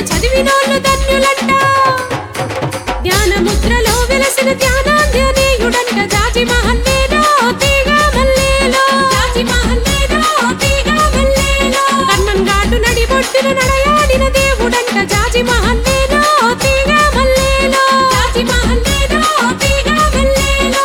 చదివినోళ్ళు ధన్యులంట ధ్యాన ముద్రలో వెలసిన ధ్యానాంజనేయుడంట జాజి మహల్లేలో తీగ మల్లేలో జాజి మహల్లేలో తీగ మల్లేలో కన్నం ఘాటు నడి బొట్టున నడయాడిన దేవుడంట జాజి మహల్లేలో తీగ మల్లేలో జాజి మహల్లేలో తీగ మల్లేలో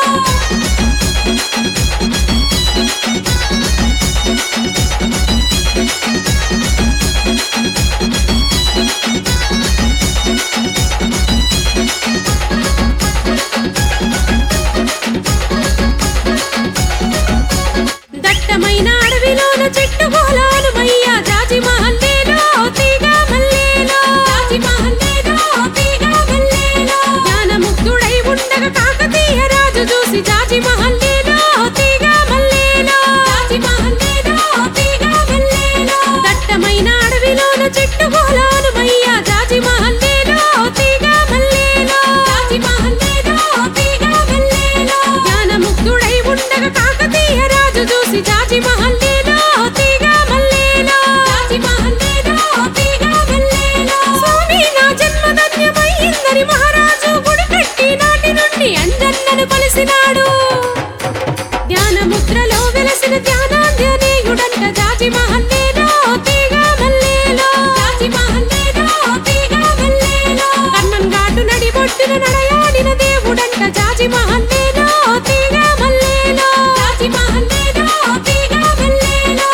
దట్టమైన అడవిలోన చెట్టు గోలాలు మయ్య జాజి మహల్లేలో తీగ మల్లేలో జాజి మహల్లేలో తీగ మల్లేలో జ్ఞానముగ్ధుడై ఉండగా కాకతీయ రాజు చూసి జాజి మహల్లేలో తీగ మల్లేలో జాజి మహల్లేలో తీగ మల్లేలో దట్టమైన అడవిలోన చెట్టు గోలాలు మయ్య జాజి మహల్లేలో తీగ మల్లేలో జాజి మహల్లేలో తీగ మల్లేలో జ్ఞానముగ్ధుడై ఉండగా కాకతీయ రాజు చూసి జాజి మహల్లేలో తీగ మల్లేలో జాజి మహల్లేలో తీగ మల్లేలో స్వామి నా జన్మ ధన్యమైందని మహారాజు గుడి కట్టి నాటి నుండి అంజన్నను కొలిసినాడు ధ్యాన ముద్రలో వెలసిన ధ్యానాంజనేయుడంట జాజి మహల్లేలో తీగ మల్లేలో జాజి మహల్లేలో తీగ మల్లేలో కన్నం ఘాటు నడి బొట్టున నడయాడిన దేవుడంట జాజి మహల్లేలో తీగ మల్లేలో జాజి మహల్లేలో తీగ మల్లేలో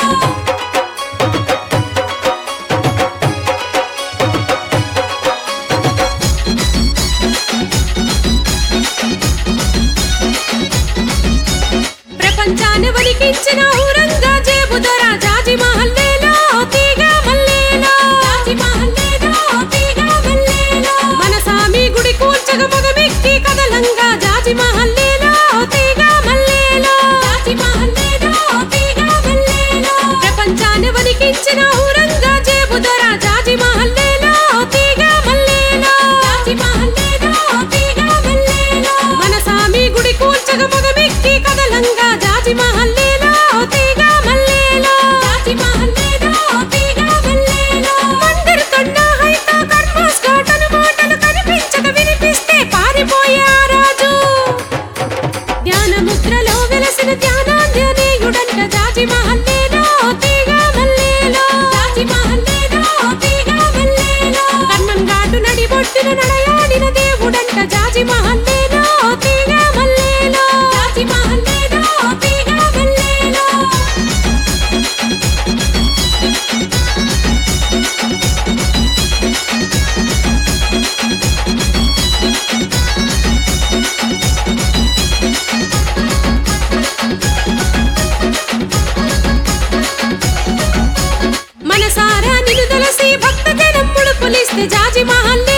ప్రపంచాన్ని వణికించిన ఊరంగా జేబు దొర జాజి మహల్లేలో తీగ మల్లేలో జాజి మహల్లేలో తీగ మల్లేలో మన సామి గుడి కూల్చగ మగమిక్కి కదలంగా జాజి మహల్లేలో తీగ మల్లేలో జాజి మహల్లేలో తీగ మల్లేలో ప్రపంచాన్ని వణికించిన ఊరంగా జేబు దొర జాజి మహల్లేలో తీగ మల్లేలో జాజి మహల్లేలో తీగ మల్లేలో మన సామి గుడి కూల్చగ మగమిక్కి కదలంగా జాజి మహల్లేలో తీగ మల్లేలో జాజి మహల్లేలో తీగ మల్లేలో మందిర్ తొండ హైత కర్మస్ ఘాటను మాటలు కనిపించక వినిపిస్తే పారిపోయే ఆ రాజు ధ్యాన ముద్రలో వెలసిన ధ్యానాంజనేయుడంట జాజి మహల్లేలో తీగ మల్లేలో జాజి మహల్లేలో తీగ మల్లేలో కన్నం ఘాటు నడి బొట్టున నడయాడిన దేవుడంట జాజి మహల్లేలో తీగ మల్లేలో జాజి మహల్లేలో తీగ మల్లేలో మనసారా నిన్ను తలసి భక్త జనం ముడుపులిస్తే జాజి మహల్లే